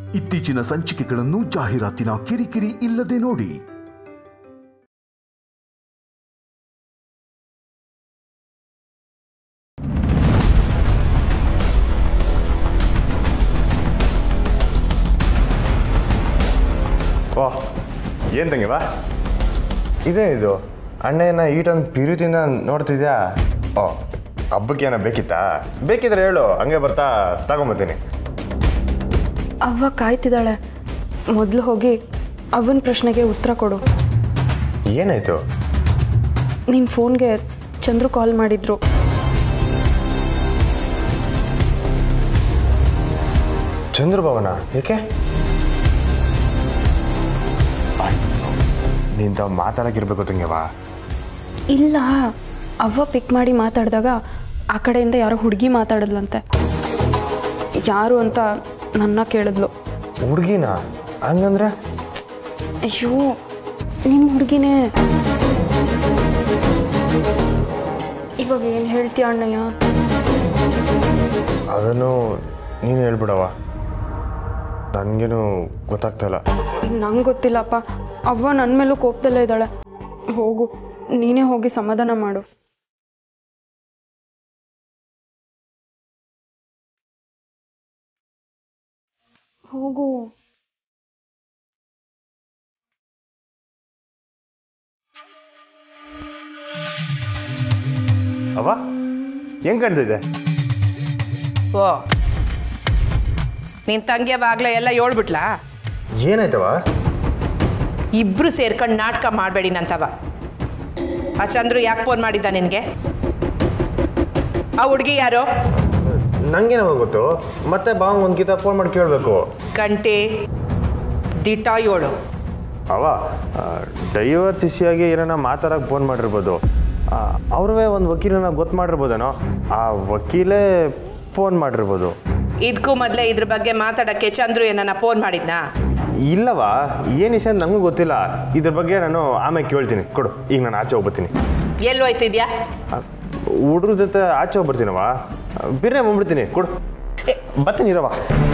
ಇತ್ತೀಚಿನ ಸಂಚಿಕೆಗಳನ್ನು ಜಾಹೀರಾತಿನ ಕಿರಿಕಿರಿ ಇಲ್ಲದೆ ನೋಡಿ ವಾಹ್ ಏನು ತಂಗಿವಾ ಇದೇ ಇದು ಅಣ್ಣನ ಈಟೊಂದು ಪಿರುತಿಂದ ನೋಡ್ತಿದ್ಯಾ ಓ ಹಬ್ಬಕ್ಕೆ ಏನೋ ಬೇಕಿತ್ತಾ ಬೇಕಿದ್ರೆ ಹೇಳು ಹಂಗೆ ಬರ್ತಾ ತಗೊಂಬತ್ತೀನಿ ಅವ್ವ ಕಾಯ್ತಿದ್ದಾಳೆ ಮೊದಲು ಹೋಗಿ ಅವನ ಪ್ರಶ್ನೆಗೆ ಉತ್ತರ ಕೊಡು ಏನಾಯ್ತು ನಿಮ್ಮ ಫೋನ್ಗೆ ಚಂದ್ರು ಕಾಲ್ ಮಾಡಿದ್ರು ಚಂದ್ರಭವನ ಏಕೆ ನಿಂತ ಮಾತಾಡಕ್ಕಿರ್ಬೇಕು ತಂಗಿವಾ ಇಲ್ಲ ಅವ್ವ ಪಿಕ್ ಮಾಡಿ ಮಾತಾಡಿದಾಗ ಆ ಕಡೆಯಿಂದ ಯಾರೋ ಹುಡುಗಿ ಮಾತಾಡಿದ್ಲಂತೆ ಯಾರು ಅಂತ ನನ್ನ ಕೇಳಿದ್ಲು ಹುಡ್ಗಿನ ಹಂಗಂದ್ರೆ ಅಯ್ಯೋ ನಿಮ್ಮ ಹುಡುಗಿನೇ ಇವಾಗ ಏನು ಹೇಳ್ತೀಯ ಅಣ್ಣಯ್ಯ ಅದನ್ನು ನೀನು ಹೇಳ್ಬಿಡವ ನನಗೇನು ಗೊತ್ತಾಗ್ತಾ ಇಲ್ಲ ನಂಗೆ ಗೊತ್ತಿಲ್ಲಪ್ಪ ಅವ್ವ ನನ್ನ ಮೇಲೂ ಕೋಪದಲ್ಲೇ ಇದ್ದಾಳೆ ಹೋಗು ನೀನೇ ಹೋಗಿ ಸಮಾಧಾನ ಮಾಡು ಹೋಗು ಅವ ಹೆಂಗ್ ಕಾಣ್ತಿದೆ ಓ ನಿನ್ ತಂಗಿ ಅವಾಗ್ಲೇ ಎಲ್ಲ ಹೇಳ್ಬಿಟ್ಲಾ ಏನಾಯ್ತವ ಇಬ್ರು ಸೇರ್ಕೊಂಡು ನಾಟಕ ಮಾಡಬೇಡಿ ನಂತವ ಆ ಚಂದ್ರು ಯಾಕೆ ಫೋನ್ ಮಾಡಿದ್ದ ನಿನಗೆ ಆ ಹುಡುಗಿ ಯಾರು ನಂಗೇನವ ಗೊತ್ತು ಮತ್ತೆ ಬಾ ಒಂದು ಗೀತ ಫೋನ್ ಮಾಡಿ ಕೇಳಬೇಕು ಗಂಟೆ ದಿಟ ಏಳು ಅವ ಡೈವರ್ ಶಿಶಿಯಾಗಿ ಏನಾರ ಮಾತಾಡಕ್ಕೆ ಫೋನ್ ಮಾಡಿರ್ಬೋದು ಅವ್ರವೇ ಒಂದು ವಕೀಲನ ಗೊತ್ತು ಮಾಡಿರ್ಬೋದೇನೋ ಆ ವಕೀಲೇ ಫೋನ್ ಮಾಡಿರ್ಬೋದು ಇದಕ್ಕೂ ಮೊದಲೇ ಇದ್ರ ಬಗ್ಗೆ ಮಾತಾಡಕ್ಕೆ ಚಂದ್ರು ಏನನ್ನ ಫೋನ್ ಮಾಡಿದ್ನಾ ಇಲ್ಲವಾ ಏನು ವಿಷಯ ಅಂತ ನನಗೂ ಗೊತ್ತಿಲ್ಲ ಇದ್ರ ಬಗ್ಗೆ ನಾನು ಆಮೇಲೆ ಕೇಳ್ತೀನಿ ಕೊಡು ಈಗ ನಾನು ಆಚೆ ಹೋಗ್ಬರ್ತೀನಿ ಎಲ್ಲಿ ಹೋಯ್ತಿದ್ಯಾ ಹುಡ್ರ ಜೊತೆ ಆಚೆ ಹೋಗ್ಬರ್ತೀನವ ಬಿರ್ನೆ ಬಂದ್ಬಿಡ್ತೀನಿ ಕೊಡು ಏ, ಬರ್ತೀನಿ ಇರವ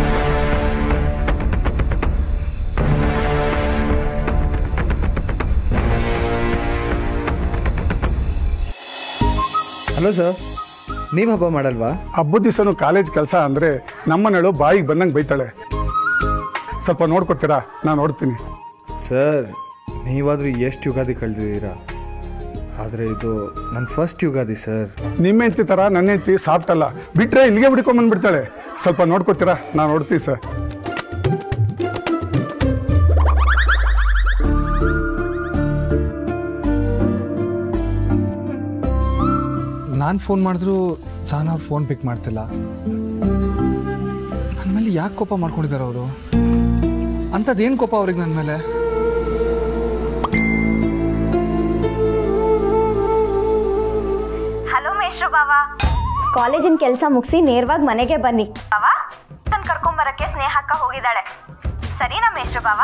ಹಲೋ ಸರ್ ನೀವು ಹಬ್ಬ ಮಾಡಲ್ವಾ ಹಬ್ಬದ ದಿವಸನು ಕಾಲೇಜ್ ಕೆಲಸ ಅಂದರೆ ನಮ್ಮನೇಳು ಬಾಯಿಗೆ ಬಂದಂಗೆ ಬೈತಾಳೆ ಸ್ವಲ್ಪ ನೋಡ್ಕೊತೀರಾ ನಾನು ನೋಡ್ತೀನಿ ಸರ್ ನೀವಾದರೂ ಎಷ್ಟು ಯುಗಾದಿ ಕಳೆದಿದ್ದೀರಾ ಆದರೆ ಇದು ನನ್ನ ಫಸ್ಟ್ ಯುಗಾದಿ ಸರ್ ನಿಮ್ಮ ಹೆಂಡತಿ ಥರ ನನ್ನ ಹೆಂಡತಿ ಸಾಫ್ಟ್ ಅಲ್ಲ ಬಿಟ್ಟರೆ ಇಲ್ಲಿಗೆ ಬಿಡ್ಕೊಂಬಂದ್ಬಿಡ್ತಾಳೆ ಸ್ವಲ್ಪ ನೋಡ್ಕೊತೀರಾ ನಾನು ನೋಡ್ತೀನಿ ಸರ್ ನಾನು ಫೋನ್ ಮಾಡಿದ್ರು ಸಾನ ಅವ್ರು ಫೋನ್ ಪಿಕ್ ಮಾಡ್ತಿಲ್ಲ ನನ್ನ ಮೇಲೆ ಯಾಕೆ ಕೋಪ ಮಾಡ್ಕೊಂಡಿದ್ದಾರೆ ಅವರು ಅಂಥದ್ದೇನು ಕೋಪ ಅವ್ರಿಗೆ ನನ್ನ ಮೇಲೆ ಹಲೋ ಮೇಷ್ರು ಬಾವ ಕಾಲೇಜಿನ ಕೆಲಸ ಮುಗಿಸಿ ನೇರವಾಗಿ ಮನೆಗೆ ಬನ್ನಿ ಬಾವ ತನ್ ಕರ್ಕೊಂಬರಕ್ಕೆ ಸ್ನೇಹಕ್ಕ ಹೋಗಿದ್ದಾಳೆ ಸರಿನಾ ಮೇಷ್ರು ಬಾವ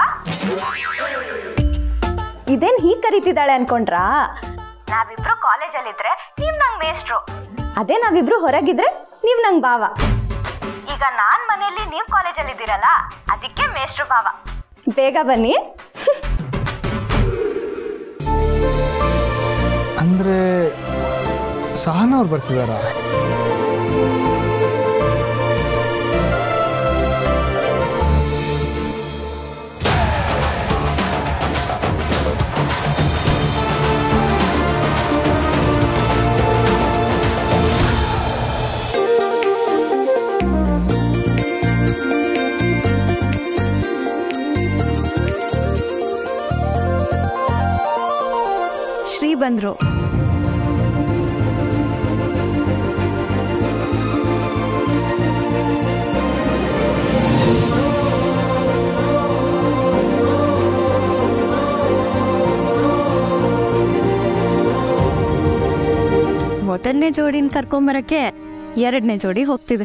ಇದೇನ್ ಹೀಗ್ ಕರೀತಿದ್ದಾಳೆ ಅನ್ಕೊಂಡ್ರಾ ನಾವಿಬ್ರು ಕಾಲೇಜಲ್ಲಿದ್ರೆ ನೀವ್ ನಂಗ್ ಮೇಷ್ಟ್ರು ಅದೇ ನಾವಿಬ್ರು ಹೊರಗಿದ್ರೆ ನೀವ್ ನಂಗ್ ಬಾವ ಈಗ ನಾನ್ ಮನೆಯಲ್ಲಿ ನೀವ್ ಕಾಲೇಜಲ್ಲಿದ್ದೀರಲ್ಲ ಅದಕ್ಕೆ ಮೇಷ್ಟ್ರು ಬಾವ ಬೇಗ ಬನ್ನಿ ಅಂದರೆ ಸಹನ ಅವ್ರು ಬರ್ತಿದ್ದಾರಾ ಶ್ರೀ ಬಂದ್ರು ಮೊದಲನೇ ಜೋಡಿನ ಕರ್ಕೊಂಬರಕ್ಕೆ ಎರಡನೇ ಜೋಡಿ ಹೋಗ್ತಿದೆ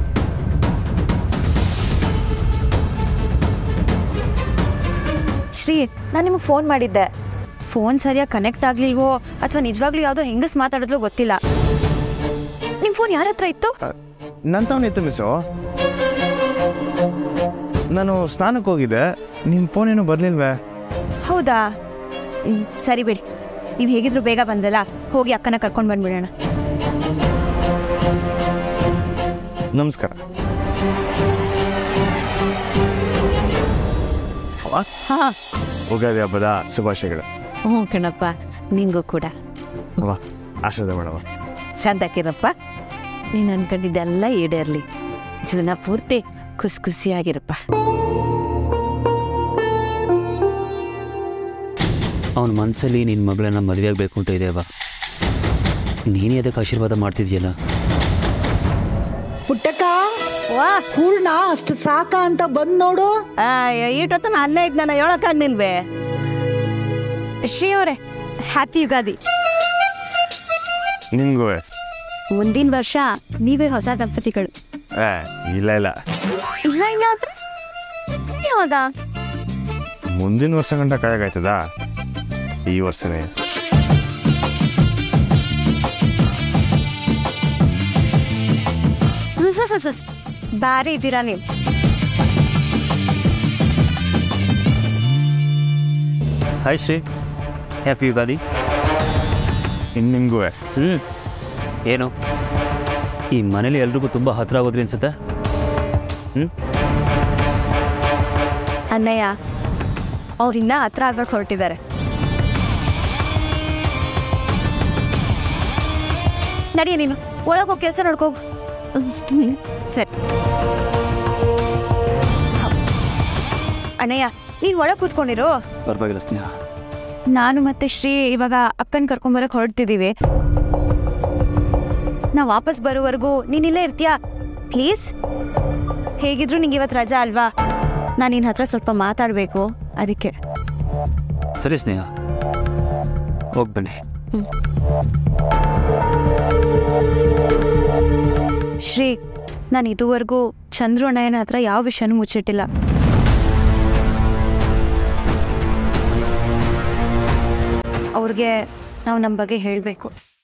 ಶ್ರೀ ನಾನು ನಿಮಗೆ ಫೋನ್ ಮಾಡಿದ್ದೆ ಫೋನ್ ಸರಿಯಾಗಿ ಕನೆಕ್ಟ್ ಆಗಲಿಲ್ವೋ ಅಥವಾ ನಿಜವಾಗ್ಲೂ ಯಾವುದೋ ಹೆಂಗಸ್ ಮಾತಾಡಿದ್ಲೋ ಗೊತ್ತಿಲ್ಲ ನಿಮ್ಮ ಫೋನ್ ಯಾರ ಹತ್ರ ಇತ್ತು ನನ್ನ ತವನಿತ್ತು ಮಿಸ್ಸು ನಾನು ಸ್ನಾನಕ್ಕೆ ಹೋಗಿದ್ದೆ ನಿಮ್ಮ ಫೋನೇನು ಬರಲಿಲ್ವೇ ಹೌದಾ ಹ್ಮ್, ಸರಿ ಬಿಡಿ ನೀವು ಹೇಗಿದ್ರು ಬೇಗ ಬಂದ್ರಲ್ಲ ಹೋಗಿ ಅಕ್ಕನ ಕರ್ಕೊಂಡು ಬಂದ್ಬಿಡೋಣ ನಮಸ್ಕಾರ ಹಾಂ ಉಗಾದಿ ಹಬ್ಬದ ಶುಭಾಶಯಗಳು ಹ್ಞೂ ಕಣಪ್ಪ ನಿಂಗೂ ಕೂಡ ವಾ ಆಶೀರ್ವಾದ ಮಾಡವ ಸಂದಾಕಿರಪ್ಪ ನೀನು ಅನ್ಕೊಂಡಿದ್ದೆಲ್ಲ ಈಡೇರಲಿ ಜೀವನ ಪೂರ್ತಿ ಖುಷಿ ಖುಷಿಯಾಗಿರಪ್ಪ ಅವನ ಮನಸ್ಸಲ್ಲಿ ನಿನ್ನ ಮಗಳನ್ನ ಮದುವೆ ಆಗಬೇಕು ಅಂತ ಇದೆಯವ ನೀನೇ ಅದಕ್ಕೆ ಆಶೀರ್ವಾದ ಮಾಡ್ತಿದ್ಯಲ್ಲ ಪುಟ್ಟಕ್ಕ ವಾ ಹೂಳ್ನ ಅಷ್ಟು ಸಾಕ ಅಂತ ಬಂದ್ ನೋಡು ಈಟೊತ್ತು ಅಲ್ಲೇ ಇದ್ ನಾನು ಹೇಳಕ್ಕಾಗ್ನಿಲ್ವೇ ಶ್ರೀ ಅವರೇ ಹ್ಯಾಪಿ ಯುಗಾದಿ ನಿನ್ಗೂ ಮುಂದಿನ ವರ್ಷ ನೀವೇ ಹೊಸ ದಂಪತಿಗಳು ಏ ಇಲ್ಲ ಇಲ್ಲ ಇಲ್ಲ ಇಲ್ಲ ಅಂದ್ರೆ ಯಾವಾಗ ಮುಂದಿನ ವರ್ಷ ಗಂಟ ಕಾಯಕಾಯ್ತದ ಈ ವರ್ಷನೇ ಬಾರಿ ಇದ್ದೀರಾ ನೀವು ಹಾಯ್ ಶ್ರೀ ಹ್ಯಾಪಿ ಯುಗಾದಿ ಇನ್ನು ನಿಮಗೂ ಹ್ಞೂ ಏನು ಈ ಮನೇಲಿ ಎಲ್ರಿಗೂ ತುಂಬ ಹತ್ರ ಆಗೋದ್ರಿ ಅನ್ಸುತ್ತೆ ಹ್ಞೂ ಅಣ್ಣಯ್ಯ ಅವ್ರಿನ್ನ ಹತ್ರ ಆಗ್ಬೇಕು ಹೊರಟಿದ್ದಾರೆ ನಡಿಯ ನೀನು ಒಳಗೆ ಹೋಗಿ ಕೆಲಸ ನೋಡ್ಕೋಗು ಹ್ಮ್, ಸರಿ ಅಣ್ಣಯ್ಯ ನೀನು ಒಳಗೆ ಕೂತ್ಕೊಂಡಿರು ಪರವಾಗಿಲ್ಲ ಸ್ನೇಹ ನಾನು ಮತ್ತೆ ಶ್ರೀ ಇವಾಗ ಅಕ್ಕನ ಕರ್ಕೊಂಬರಕ್ಕೆ ಹೊರಡ್ತಿದ್ದೀವಿ ನಾ ವಾಪಸ್ ಬರೋವರೆಗೂ ನೀನಿಲ್ಲೇ ಇರ್ತೀಯಾ ಪ್ಲೀಸ್ ಹೇಗಿದ್ರು ನಿಂಗೆ ಇವತ್ತು ರಜಾ ಅಲ್ವಾ ನಾನು ನಿನ್ನ ಹತ್ರ ಸ್ವಲ್ಪ ಮಾತಾಡಬೇಕು ಅದಕ್ಕೆ ಸರಿ ಸ್ನೇಹ ಹೋಗಿ ಬನ್ನಿ ಶ್ರೀ ನಾನು ಇದುವರೆಗೂ ಚಂದ್ರು ಅಣ್ಣಯ್ಯನ ಹತ್ರ ಯಾವ ವಿಷಯನೂ ಮುಚ್ಚಿಟ್ಟಿಲ್ಲ ಅವ್ರಿಗೆ ನಾವು ನಮ್ಮ ಬಗ್ಗೆ ಹೇಳಬೇಕು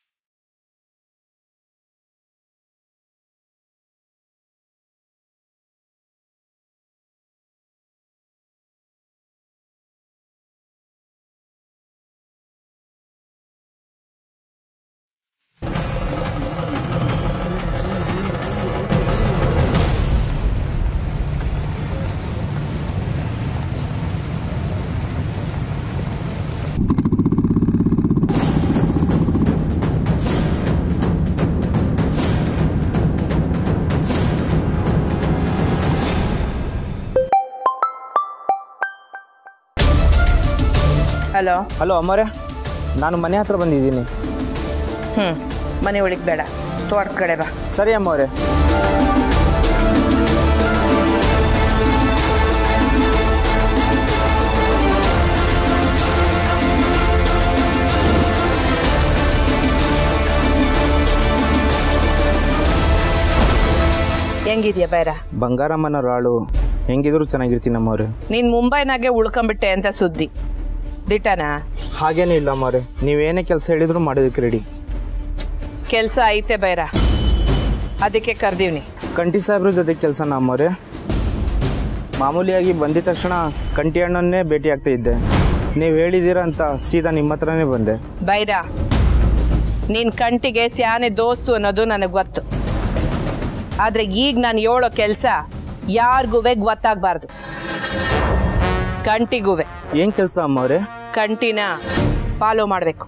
ಹಲೋ ಹಲೋ ಅಮ್ಮರೇ ನಾನು ಮನೆ ಹತ್ರ ಬಂದಿದ್ದೀನಿ ಹ್ಞೂ ಮನೆ ಒಳಗೆ ಬೇಡ ತೋಟದ ಕಡೆ ಬಾ ಸರಿ ಅಮ್ಮವ್ರೆ ಹೆಂಗಿದ್ಯಾ ಬೈರ ಬಂಗಾರಮ್ಮನ ರಾಳು ಹೆಂಗಿದ್ರು ಚೆನ್ನಾಗಿರ್ತೀನಿ ಅಮ್ಮವ್ರೆ ನೀನು ಮುಂಬೈನಾಗೆ ಉಳ್ಕೊಂಬಿಟ್ಟೆ ಅಂತ ಸುದ್ದಿ ದಿಟನಾ ಹಾಗೇನೂ ಇಲ್ಲ ಅಮ್ಮವ್ರೆ ನೀವೇನೇ ಕೆಲಸ ಹೇಳಿದ್ರು ಮಾಡೋದಕ್ಕೆ ರೆಡಿ ಕೆಲಸ ಐತೆ ಬೈರ ಅದಕ್ಕೆ ಕರ್ದೀವ್ನಿ ಕಂಟಿ ಸಾಹೇಬ್ರ ಜೊತೆ ಕೆಲಸನ ಅಮ್ಮವ್ರೆ ಮಾಮೂಲಿಯಾಗಿ ಬಂದಿದ ತಕ್ಷಣ ಕಂಟಿ ಅಣ್ಣನ್ನೇ ಭೇಟಿ ಆಗ್ತಾ ಇದ್ದೆ ನೀವು ಹೇಳಿದ್ದೀರಾ ಅಂತ ಸೀದಾ ನಿಮ್ಮ ಹತ್ರನೇ ಬಂದೆ ಬೈರ ನಿನ್ನ ಕಂಟಿಗೆ ಸ್ಯಾನೆ ದೋಸ್ತು ಅನ್ನೋದು ನನಗೆ ಗೊತ್ತು ಆದರೆ ಈಗ ನಾನು ಹೇಳೋ ಕೆಲಸ ಯಾರಿಗೂ ಗೊತ್ತಾಗಬಾರ್ದು ಕಂಟಿಗೂವೆ ಏನು ಕೆಲಸ ಅಮ್ಮವ್ರೆ ಕಂಟಿನ ಫಾಲೋ ಮಾಡಬೇಕು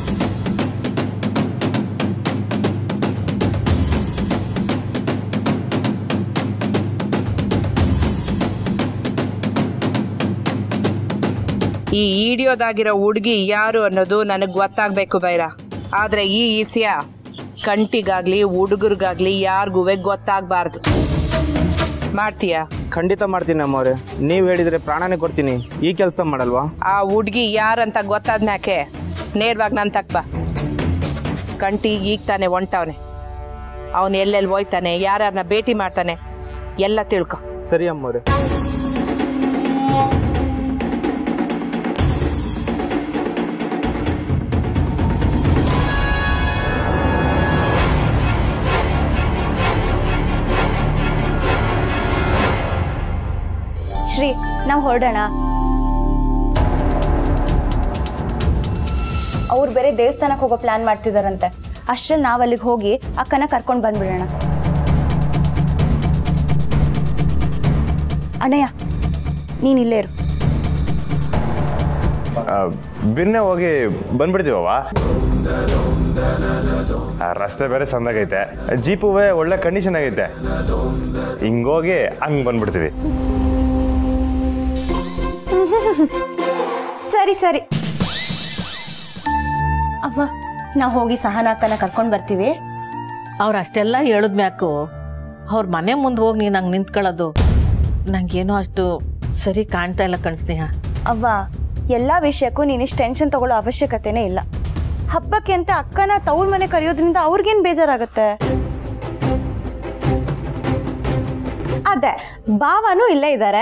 ಈ ಈಡಿಯೋದಾಗಿರೋ ಹುಡುಗಿ ಯಾರು ಅನ್ನೋದು ನನಗೆ ಗೊತ್ತಾಗಬೇಕು ಬೈರ ಆದರೆ ಈ ಈಸಿಯ ಕಂಟಿಗಾಗ್ಲಿ ಹುಡುಗರಿಗಾಗ್ಲಿ ಯಾರಿಗೂ ಗೊತ್ತಾಗಬಾರ್ದು ಮಾಡ್ತೀಯಾ ಖಂಡಿತ ಮಾಡ್ತೀನಿ ಅಮ್ಮವ್ರೆ ನೀವು ಹೇಳಿದರೆ ಪ್ರಾಣನೇ ಕೊಡ್ತೀನಿ ಈ ಕೆಲಸ ಮಾಡಲ್ವಾ ಆ ಹುಡುಗಿ ಯಾರಂತ ಗೊತ್ತಾದ್ಮ್ಯಾಕೆ ನೇರವಾಗಿ ನನ್ನ ತಕ್ಕ ಬಾ ಕಂಟಿ ಈಗ ತಾನೆ ಹೊಂಟವನೆ ಅವನು ಎಲ್ಲೆಲ್ಲಿ ಹೋಯ್ತಾನೆ ಯಾರ್ಯಾರನ್ನ ಭೇಟಿ ಮಾಡ್ತಾನೆ ಎಲ್ಲ ತಿಳ್ಕೊ ಸರಿ ಅಮ್ಮವ್ರೆ ನಾವು ಹೊರಡೋಣ ಅವ್ರು ಬೇರೆ ದೇವಸ್ಥಾನಕ್ಕೆ ಹೋಗೋ ಪ್ಲಾನ್ ಮಾಡ್ತಿದಾರಂತೆ ಅಷ್ಟ್ರಲ್ಲಿ ನಾವು ಅಲ್ಲಿಗೆ ಹೋಗಿ ಅಕ್ಕನ ಕರ್ಕೊಂಡು ಬಂದ್ಬಿಡೋಣ ಅಣ್ಣಯ್ಯ ನೀನ್ ಇಲ್ಲೇ ಇರು ಬಿನ್ನೆ ಹೋಗಿ ಬಂದ್ಬಿಡ್ತೀವವ ಆ, ರಸ್ತೆ ಬೇರೆ ಸಂದಾಗೈತೆ ಜೀಪುವೆ ಒಳ್ಳೆ ಕಂಡೀಷನ್ ಆಗೈತೆ ಹಿಂಗೋಗಿ ಹಂಗೆ ಬಂದ್ಬಿಡ್ತೀವಿ ಸರಿ ಸರಿ ಅವ್ವ ನಾವು ಹೋಗಿ ಸಹನ ಅಕ್ಕನ ಕರ್ಕೊಂಡು ಬರ್ತೀವಿ ಅವ್ರು ಅಷ್ಟೆಲ್ಲ ಹೇಳಿದ್ಮ್ಯಾಕು ಅವ್ರ ಮನೆ ಮುಂದೆ ಹೋಗಿ ನೀನು ಹಂಗೆ ನಿಂತ್ಕೊಳ್ಳೋದು ನಂಗೇನೋ ಅಷ್ಟು ಸರಿ ಕಾಣ್ತಾ ಇಲ್ಲ ಕಣ್ಸ್ನೇಹ ಅವ್ವ ಎಲ್ಲ ವಿಷಯಕ್ಕೂ ನೀನಿಷ್ಟು ಟೆನ್ಷನ್ ತಗೊಳ್ಳೋ ಅವಶ್ಯಕತೆನೇ ಇಲ್ಲ ಹಬ್ಬಕ್ಕೆ ಅಂತ ಅಕ್ಕನ ತವ್ರ ಮನೆ ಕರೆಯೋದ್ರಿಂದ ಅವ್ರಿಗೇನು ಬೇಜಾರಾಗತ್ತೆ ಅದೇ ಭಾವನೂ ಇಲ್ಲೇ ಇದ್ದಾರೆ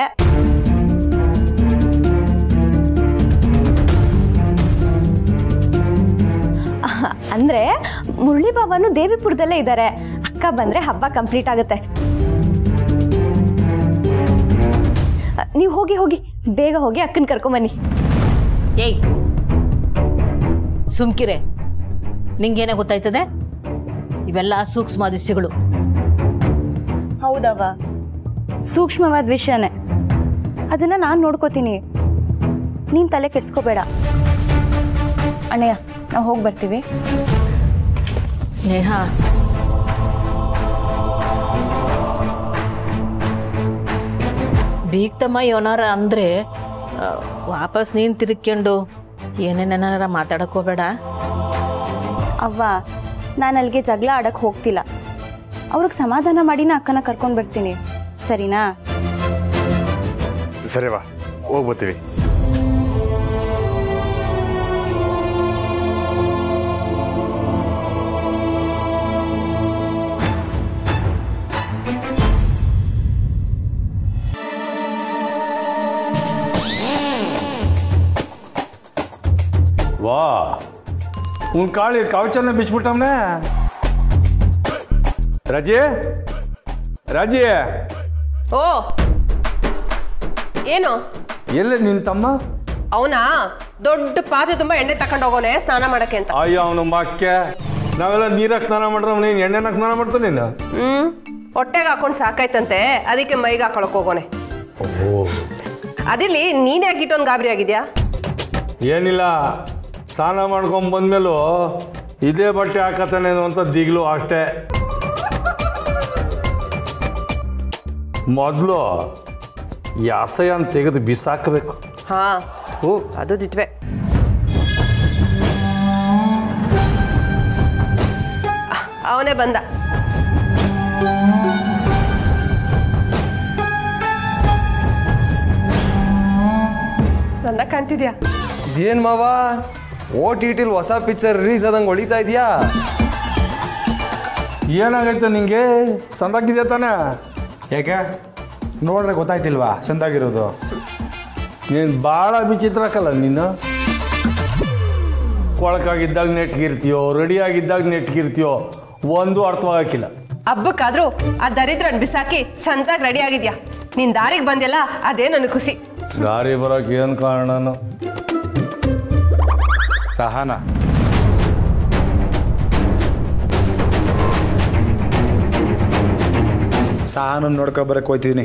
ಅಂದ್ರೆ ಮುರಳಿ ಬಾಬಾನು ದೇವಿಪುರದಲ್ಲೇ ಇದ್ದಾರೆ ಅಕ್ಕ ಬಂದ್ರೆ ಹಬ್ಬ ಕಂಪ್ಲೀಟ್ ಆಗುತ್ತೆ ನೀವು ಹೋಗಿ ಹೋಗಿ ಬೇಗ ಹೋಗಿ ಅಕ್ಕನ ಕರ್ಕೊಂಬನ್ನಿ ಏಯ್ ಸುಮ್ಕಿರೆ ನಿಂಗೇನೇ ಗೊತ್ತಾಯ್ತದೆ ಇವೆಲ್ಲ ಸೂಕ್ಷ್ಮಾದಿಸ್ಯಗಳು ಹೌದವ್ವ ಸೂಕ್ಷ್ಮವಾದ ವಿಷಯನೇ ಅದನ್ನ ನಾನು ನೋಡ್ಕೋತೀನಿ ನೀನ್ ತಲೆ ಕೆಡ್ಸ್ಕೋಬೇಡ ಅಣ್ಣಯ್ಯ ನಾವು ಹೋಗಿ ಬರ್ತೀವಿ ಸ್ನೇಹ ಬೀಗ್ತಮ್ಮ ಯೋನಾರ ಅಂದ್ರೆ ಆ, ವಾಪಸ್ ನೀನು ತಿರುಗ್ಕೊಂಡು ಏನೇನೇನಾರ ಮಾತಾಡಕ್ ಹೋಗ್ಬೇಡ ಅವ್ವ ನಾನು ಅಲ್ಲಿಗೆ ಜಗಳ ಆಡಕ್ ಹೋಗ್ತಿಲ್ಲ ಅವ್ರಿಗೆ ಸಮಾಧಾನ ಮಾಡಿನ ಅಕ್ಕನ ಕರ್ಕೊಂಡು ಬರ್ತೀನಿ ಸರಿನಾ ಸರಿ ವಾ ಹೋಗ್ಬರ್ತೀವಿ ವಾ ಉನ್ ಕಾಳಿ ಕವಚನ ಬಿಚ್ಬಿಟ್ಟವನೆ ರಜೆ ರಾಜಿ ಓ ಏನು ಎಲ್ಲೇ ನಿನ್ ತಮ್ಮ ಅವನಾ ದೊಡ್ಡ ಪಾತ್ರೆ ತುಂಬಾ ಎಣ್ಣೆ ತಗೊಂಡು ಹೋಗೋನೆ ಸ್ನಾನ ಮಾಡಕ್ಕೆ ಅಂತ ಅಯ್ಯೋ ಅವನು ಮಕ್ಕೆ ನಾವೆಲ್ಲ ನೀರಾಗ ಸ್ನಾನ ಮಾಡ್ರೆ ನೀನು ಎಣ್ಣೆನಾಗ ಸ್ನಾನ ಮಾಡ್ತಾನೆ ನೀನು ಹ್ಮ್ ಹೊಟ್ಟೆಗೆ ಹಾಕೊಂಡು ಸಾಕಾಯ್ತಂತೆ ಅದಕ್ಕೆ ಮೈಗೆ ಹಾಕೊಳಕ್ ಹೋಗೋನೆ ಅದಿಲ್ಲಿ ನೀನ್ ಯಾಕೆ ಇಟ್ಟೊಂದು ಗಾಬರಿ ಆಗಿದ್ಯಾ ಏನಿಲ್ಲ ಸ್ನಾನ ಮಾಡ್ಕೊಂಡ್ ಬಂದ್ಮೇಲೂ ಇದೇ ಬಟ್ಟೆ ಹಾಕತಾನೇನು ಅಂತ ದಿಗ್ಲು ಅಷ್ಟೇ ಮೊದಲು ಈ ಅಸಹ್ಯ ಅಂತ ತೆಗೆದು ಬಿಸಾಕಬೇಕು ಹಾ ಹ್ಞೂ ಅದು ದಿಟ್ವೆ ಅವನೇ ಬಂದ ನನ್ನ ಕಾಣ್ತಿದ್ಯಾ ಇದೇನ್ ಮಾವ ಓ ಟಿ ಟಿಲ್ ಹೊಸ ಪಿಕ್ಚರ್ ರಿಲೀಸ್ ಆದಂಗೆ ಹೊಡಿತಾ ಇದೆಯಾ ಏನಾಗೈತೆ ನಿಂಗೆ ಸಂದಾಕಿದೆ ತಾನೆ ಯಾಕೆ ನೋಡ್ರೆ ಗೊತ್ತಾಯ್ತಿಲ್ವಾ ಚಂದಾಗಿರೋದು ನೀನು ಭಾಳ ವಿಚಿತ್ರಕ್ಕಲ್ಲ ನೀನು ಕೊಳಕಾಗಿದ್ದಾಗ ನೆಟ್ಗಿರ್ತೀಯೋ ರೆಡಿಯಾಗಿದ್ದಾಗ ನೆಟ್ಗಿರ್ತೀಯೋ ಒಂದು ಅರ್ಥವಾಗಕ್ಕಿಲ್ಲ ಹಬ್ಬಕ್ಕಾದ್ರೂ ಆ ದರಿದ್ರನ್ ಬಿಸಾಕಿ ಚಂದಾಗಿ ರೆಡಿ ಆಗಿದ್ಯಾ ನೀನ್ ದಾರಿಗೆ ಬಂದಿಲ್ಲ ಅದೇ ನನಗೆ ಖುಷಿ ದಾರಿ ಬರೋಕೆ ಏನು ಕಾರಣನು ಸಹನ ಸಹನ ನೋಡ್ಕೊ ಬರಕ್ಕೆ ಹೋಯ್ತಿದ್ದೀನಿ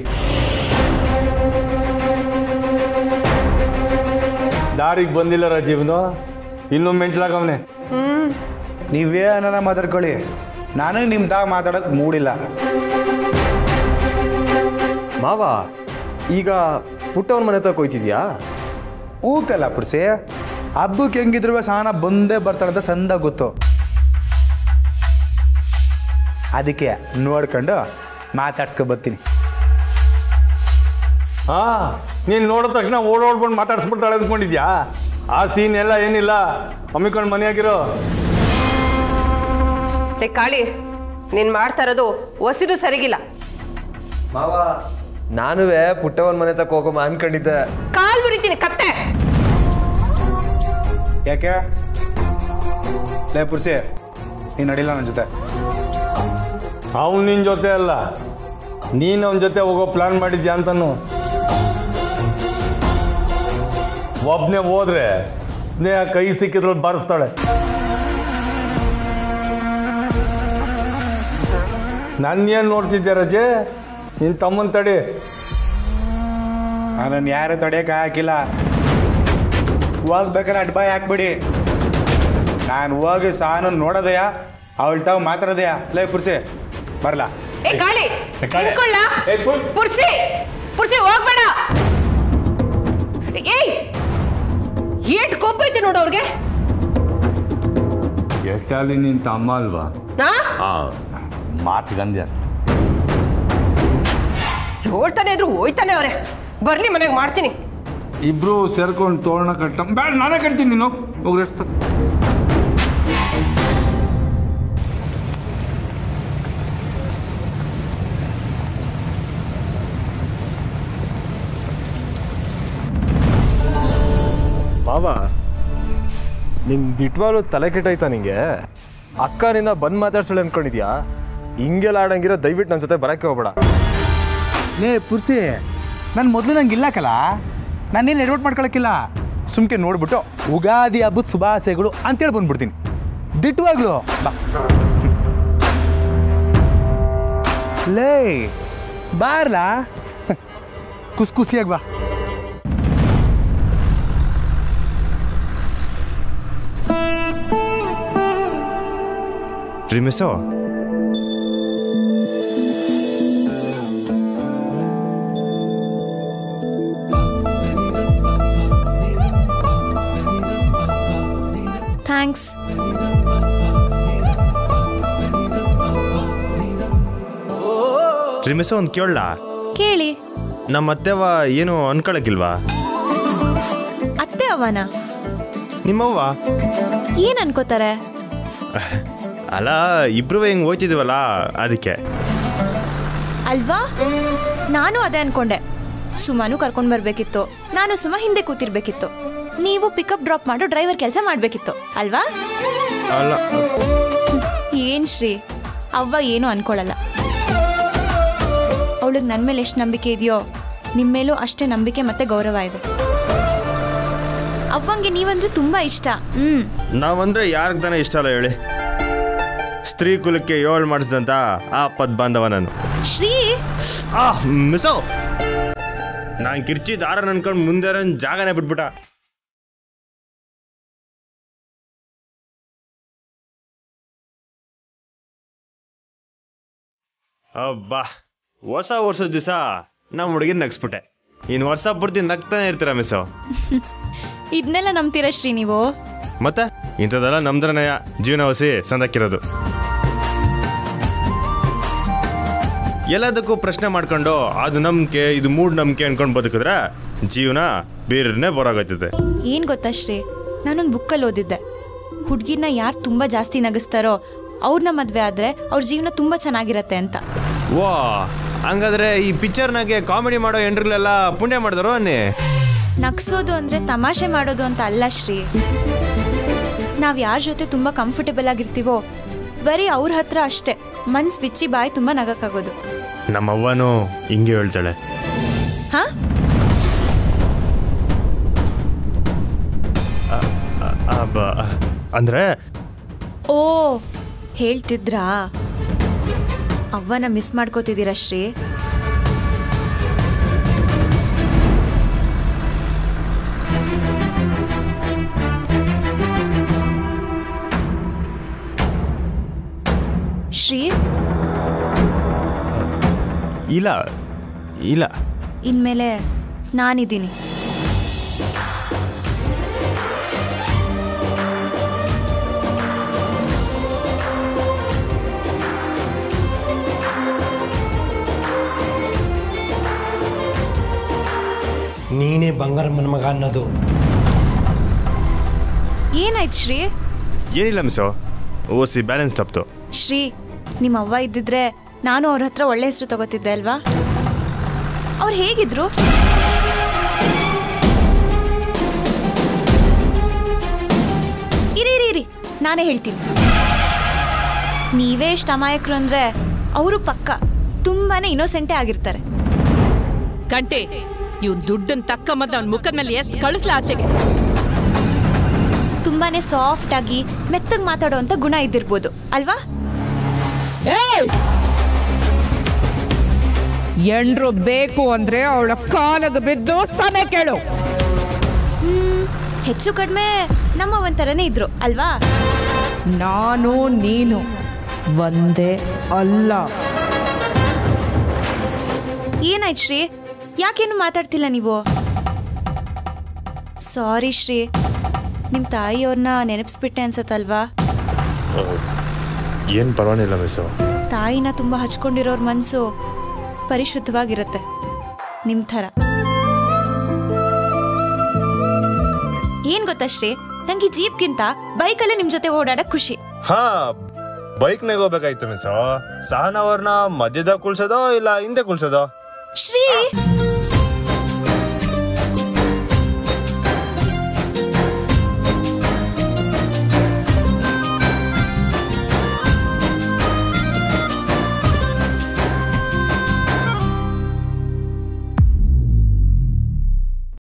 ದಾರಿಗೆ ಬಂದಿಲ್ಲ ರಾಜೀವ್ನು ಇನ್ನೂ ಮೆಂಟ್ಲಾಗವನೆ ಹ್ಮ್ ನೀವೇ ಅನ್ನ ಮಾತಾಡ್ಕೊಳ್ಳಿ ನನಗೆ ನಿಮ್ದಾಗ ಮಾತಾಡೋಕೆ ಮೂಡಿಲ್ಲ ಮಾವ ಈಗ ಪುಟ್ಟವನ ಮನೆ ತಗ ಹೋಯ್ತಿದ್ಯಾ ಹೂಕಲ್ಲ ಪುರ್ಸಿ ಹಬ್ಬಕ್ಕೆ ಹೆಂಗಿದ್ರು ಸಹನ ಬಂದೇ ಬರ್ತಾಳಂತ ಸಂದ ಗೊತ್ತು ಅದಕ್ಕೆ ನೋಡ್ಕೊಂಡು ಮಾತಾಡ್ಸ್ಕೊ ಬರ್ತೀನಿ ಹಾ ನೀನು ನೋಡಿದ ತಕ್ಷಣ ಓಡೋಡ್ಬಂದು ಮಾತಾಡ್ಸ್ಬಿಡ್ತಾಳೆ ಅಂದ್ಕೊಂಡಿದ್ಯಾ ಆ ಸೀನ್ ಎಲ್ಲ ಏನಿಲ್ಲ ಅಮ್ಮಿಕೊಂಡು ಮನೆಯಾಗಿರೋ ಏ ಕಾಳಿ ನೀನ್ ಮಾಡ್ತಾ ಇರೋದು ಒಸಿದು ಸರಿಗಿಲ್ಲ ಮಾವ ನಾನುವೇ ಪುಟ್ಟವನ ಮನೆ ತಕ ಹೋಗಮ್ಮ ಅನ್ಕೊಂಡಿದ್ದೆ ಕಾಲ್ ಮುರಿತೀನಿ ಕತ್ತೆ ಯಾಕೆ ಲೇ ಪುರ್ಸಿ ನೀನು ನಡಿಲ್ಲ ನನ್ನ ಜೊತೆ ಅವ್ನು ನಿನ್ನ ಜೊತೆ ಅಲ್ಲ ನೀನು ಅವನ ಜೊತೆ ಹೋಗೋ ಪ್ಲಾನ್ ಮಾಡಿದ್ಯಾ ಅಂತನು ಒಬ್ಬನೇ ಹೋದ್ರೆ ಸ್ನೇಹ ಕೈ ಸಿಕ್ಕಿದ್ರಲ್ಲಿ ಬಾರಿಸ್ತಾಳೆ ನನ್ನೇನು ನೋಡ್ತಿದ್ದೆ ರಜೆ ನಿನ್ನ ತಮ್ಮನ ತಡಿ ನನ್ನನ್ನು ಯಾರು ತಡೆಯೋಕೆ ಹಾಕಿಲ್ಲ ಹೋಗ್ಬೇಕಾದ್ರೆ ಅಡ್ಬಾಯ್ ಹಾಕ್ಬಿಡಿ ನಾನು ಹೋಗಿ ಸಾನು ನೋಡೋದಯ್ಯ ಅವಳ ತಾವು ಮಾತಾಡೋದಯ್ಯ ಲೈ ಪುರ್ಸಿ ಬರಲಾ ಏ ಕಾಳಿ ಏ, ಕಾಳಿ. ನಿಂತ್ಕೊಳ್ಳ ಏ, ಪುರ್- ಪುರ್ಸಿ ಪುರ್ಸಿ ಹೋಗ್ಬೇಡ ಏಯ್ ಏಟ್ ಕೋಪ ಐತೆ ನೋಡು ಅವ್ರಿಗೆ ಎಷ್ಟಾಲಿ ನಿನ್ನ ತಮ್ಮ ಅಲ್ವಾ ಹಾ ಹಾಂ ಮಾತುಗಂದ್ಯ ಹೇಳ್ತಾನೆ ಇದ್ರು ಹೋಯ್ತಾನೆ ಅವ್ರೆ ಬರ್ಲಿ ಮನೆಗೆ ಮಾಡ್ತೀನಿ ಇಬ್ರು ಸೇರ್ಕೊಂಡು ತೋರಣ ಕಟ್ಟ ಬೇಡ ನಾನೇ ಕಟ್ತೀನಿ ನೀನು ಹೋಗ್ರಿ ಎಷ್ಟು ಮಾವ ನಿಂಗೆ ದಿಟ್ವಾಗ್ಲೂ ತಲೆ ಕೆಟ್ಟೋಯ್ತಾ ನಿಂಗೆ ಅಕ್ಕ ನಿನ್ನ ಬಂದು ಮಾತಾಡ್ಸಳು ಅನ್ಕೊಂಡಿದ್ಯಾ ಹಿಂಗೆಲ್ಲ ಆಡಂಗಿರೋ ದಯವಿಟ್ಟು ನನ್ನ ಜೊತೆ ಬರೋಕ್ಕೆ ಹೋಗ್ಬೇಡ ಲೇ ಪುರ್ಸಿ ನಾನು ಮೊದಲು ನಂಗೆ ಇಲ್ಲಕಲ್ಲ ನಾನೇನು ಎಡವಟ್ ಮಾಡ್ಕೊಳಕ್ಕಿಲ್ಲ ಸುಮ್ಕೆ ನೋಡ್ಬಿಟ್ಟು ಉಗಾದಿ ಹಬ್ಬದ ಶುಭಾಶಯಗಳು ಅಂತೇಳಿ ಬಂದ್ಬಿಡ್ತೀನಿ ದಿಟ್ಟವಾಗ್ಲು ಬಾ ಲೇ ಬಾರ್ಲಾ ಕುಸ್ ಖುಷಿಯಾಗಿ ಬಾ ರಿಮಿಸೋ ಥ್ಯಾಂಕ್ಸ್ ರಿಮಿಸೋ ಒಂದು ಕೇಳಲ್ಲ ಕೇಳಿ ನಮ್ಮ ಅತ್ತೆವ ಏನು ಅನ್ಕೊಳಕ್ಕಿಲ್ವಾ ಅತ್ತೆ ಅವನ ನಿಮ್ಮವ್ವ ಏನ್ ಅನ್ಕೋತಾರೆ ಅಲ್ಲ ಇಬ್ರು ಹಿಂಗೆ ಹೋಯ್ತಿದ್ವಲ್ಲ ಅದಕ್ಕೆ ಅಲ್ವಾ ನಾನು ಅದೇ ಅನ್ಕೊಂಡೆ ಸುಮಾನು ಕರ್ಕೊಂಡ್ ಬರ್ಬೇಕಿತ್ತು ನಾನು ಸುಮ ಹಿಂದೆ ಕೂತಿರ್ಬೇಕಿತ್ತು ನೀವು ಪಿಕಪ್ ಡ್ರಾಪ್ ಮಾಡೋ ಡ್ರೈವರ್ ಕೆಲಸ ಮಾಡ್ಬೇಕಿತ್ತು ಅಲ್ವಾ ಅಲ್ಲ ಏನ್ ಶ್ರೀ ಅವ್ವ ಏನು ಅನ್ಕೊಳಲ್ಲ ಅವಳಿಗೆ ನನ್ನ ಮೇಲೆ ಎಷ್ಟು ನಂಬಿಕೆ ಇದೆಯೋ ನಿಮ್ಮ ಮೇಲೂ ಅಷ್ಟೇ ನಂಬಿಕೆ ಮತ್ತೆ ಗೌರವ ಇದೆ ಅವ್ವಂಗೆ ನೀವಂದ್ರೆ ತುಂಬಾ ಇಷ್ಟ ಹ್ಮ್ ನಾವಂದ್ರೆ ಯಾರಿಗೆ ತಾನೇ ಇಷ್ಟ ಅಲ್ಲ ಹೇಳಿ ಸ್ತ್ರೀ ಕುಲಕ್ಕೆ ಏಳು ಮಾಡಿಸಿದಂತ ಆ ಪದ್ ಬಾಂಧವ ನಾನು ಶ್ರೀ ಆ ಮಿಸೋ ನಾನು ಕಿರ್ಚಿ ದಾರ ಅನ್ಕೊಂಡು ಮುಂದೆ ಇರೋ ಜಾಗನೇ ಬಿಟ್ಬಿಟ್ಟ ಅಬ್ಬಾ ಹೊಸ ವರ್ಷದ ದಿವಸ ನಮ್ಮ ಹುಡುಗಿನ ನಗ್ಸ್ಬಿಟ್ಟೆ ಇನ್ನು ವರ್ಷ ಪೂರ್ತಿ ನಗ್ತಾನೆ ಇರ್ತೀರ ಮಿಸೋ ಇದನ್ನೆಲ್ಲ ನಂಬ್ತೀರಾ ಶ್ರೀ ನೀವು ಮತ್ತೆ ಇಂಥದ್ದೆಲ್ಲ ನಮ್ದ್ರನೆಯ ಜೀವನ ಹೊಸಿ ಸಂದಕ್ಕಿರೋದು ಎಲ್ಲದಕ್ಕೂ ಪ್ರಶ್ನೆ ಮಾಡ್ಕೊಂಡು ಅದು ನಂಬಿಕೆ ಇದು ಮೂಡ್ ನಂಬಿಕೆ ಅನ್ಕೊಂಡು ಬದುಕಿದ್ರೆ ಜೀವನ ಬೇರೆನೇ ಬರೋಗೈತದೆ ಏನ್ ಗೊತ್ತಾ ಶ್ರೀ ನಾನೊಂದು ಬುಕ್ಕಲ್ಲಿ ಓದಿದ್ದೆ ಹುಡ್ಗಿರ್ನ ಯಾರು ತುಂಬಾ ಜಾಸ್ತಿ ನಗಿಸ್ತಾರೋ ಅವ್ರನ್ನ ಮದ್ವೆ ಆದ್ರೆ ಅವ್ರ ಜೀವನ ತುಂಬಾ ಚೆನ್ನಾಗಿರತ್ತೆ ಅಂತ ವಾ ಹಂಗಾದ್ರೆ ಈ ಪಿಕ್ಚರ್ನಾಗೆ ಕಾಮಿಡಿ ಮಾಡೋ ಎಂಟ್ರಲ್ಲೆಲ್ಲ ಪುಣ್ಯ ಮಾಡಿದ್ರು ಅನ್ನಿ ನಗ್ಸೋದು ಅಂದ್ರೆ ತಮಾಷೆ ಮಾಡೋದು ಅಂತ ಅಲ್ಲ ಶ್ರೀ ನಾವ್ ಯಾರ ಜೊತೆ ತುಂಬಾ ಕಂಫರ್ಟೇಬಲ್ ಆಗಿರ್ತೀವೋ ಬರೀ ಅವ್ರ ಹತ್ರ ಅಷ್ಟೇ ಮನ್ಸ್ ಬಿಚ್ಚಿ ಬಾಯಿ ತುಂಬಾ ನಗಕ್ಕಾಗೋದು ನಮ್ಮವ್ವನೂ ಹಿಂಗೆ ಹೇಳ್ತಾಳೆ ಹಾ ಅ- ಅಬ್ಬ, ಅಂದ್ರೆ ಓ ಹೇಳ್ತಿದ್ರಾ ಅವ್ವನ ಮಿಸ್ ಮಾಡ್ಕೋತಿದ್ದೀರಾ ಶ್ರೀ ಶ್ರೀ ಇಲ್ಲ ಇಲ್ಲ ಇನ್ಮೇಲೆ ನಾನಿದ್ದೀನಿ ನೀನೇ ಬಂಗಾರಮ್ಮನ ಮಗ ಅನ್ನೋದು ಏನಾಯ್ತು ಶ್ರೀ ಏನಿಲ್ಲ ಮಿಸೋ ಓಸಿ ಬ್ಯಾಲೆನ್ಸ್ ತಪ್ತು ಶ್ರೀ ನಿಮ್ಮ ಅವ್ವ ಇದ್ದಿದ್ರೆ ನಾನು ಅವ್ರ ಹತ್ರ ಒಳ್ಳೆ ಹೆಸರು ತಗೋತಿದ್ದೆ ಅಲ್ವಾ ಅವ್ರು ಹೇಗಿದ್ರು ಇರಿ ಇರಿ ಇರಿ ನಾನೇ ಹೇಳ್ತೀನಿ ನೀವೇ ಎಷ್ಟು ಅಮಾಯಕರು ಅಂದ್ರೆ ಅವರು ಪಕ್ಕ ತುಂಬಾನೇ ಇನ್ನೋಸೆಂಟೇ ಆಗಿರ್ತಾರೆ ಗಂಟೆ ಇವ್ನ್ ದುಡ್ಡನ್ ತಕ್ಕ ಮತ್ತೆ ಅವ್ನ ಮುಖದ ಮೇಲೆ ಎಷ್ಟ್ ಕಳಿಸ್ಲ ಆಚೆಗೆ ತುಂಬಾನೇ ಸಾಫ್ಟ್ ಆಗಿ ಮೆತ್ತಗೆ ಮಾತಾಡೋವಂಥ ಗುಣ ಇದ್ದಿರ್ಬೋದು ಅಲ್ವಾ ಎಂಡ್ರು ಬೇಕು ಅಂದ್ರೆ ಅವಳ ಕಾಲಗ ಬಿದ್ದು ಸನೆ ಕೇಳು ಹ್ಮ್, ಹೆಚ್ಚು ಕಡಿಮೆ ನಮ್ಮ ಒಂಥರನೇ ಇದ್ರು ಅಲ್ವಾ ನಾನು ನೀನು ಒಂದೇ ಅಲ್ಲ ಏನಾಯ್ತು ಶ್ರೀ ಯಾಕೇನು ಮಾತಾಡ್ತಿಲ್ಲ ನೀವು ಸಾರಿ ಶ್ರೀ ನಿಮ್ಮ ತಾಯಿಯವ್ರನ್ನ ನೆನಪಿಸ್ಬಿಟ್ಟೆ ಅನ್ಸತ್ತಲ್ವಾ ಏನು ಪರವಾಗಿಲ್ಲ ಮಿಸ್ಸು ತಾಯಿನ ತುಂಬ ಹಚ್ಕೊಂಡಿರೋರ್ ಮನಸ್ಸು ಪರಿಶುದ್ಧವಾಗಿರುತ್ತೆ ನಿಮ್ಮ ಥರ ಏನ್ ಗೊತ್ತಾ ಶ್ರೀ ನಂಗೆ ಈ ಜೀಪ್ಗಿಂತ ಬೈಕಲ್ಲೇ ನಿಮ್ಮ ಜೊತೆ ಓಡಾಡಕ್ ಖುಷಿ ಹಾ ಬೈಕ್ನಾಗ ಹೋಗ್ಬೇಕಾಯ್ತು ಮಿಸ್ಸು ಸಹನ ಅವ್ರನ್ನ ಮಧ್ಯದಾಗ ಕುಳ್ಸೋದೋ ಇಲ್ಲ ಹಿಂದೆ ಕುಳ್ಸೋದೋ ಶ್ರೀ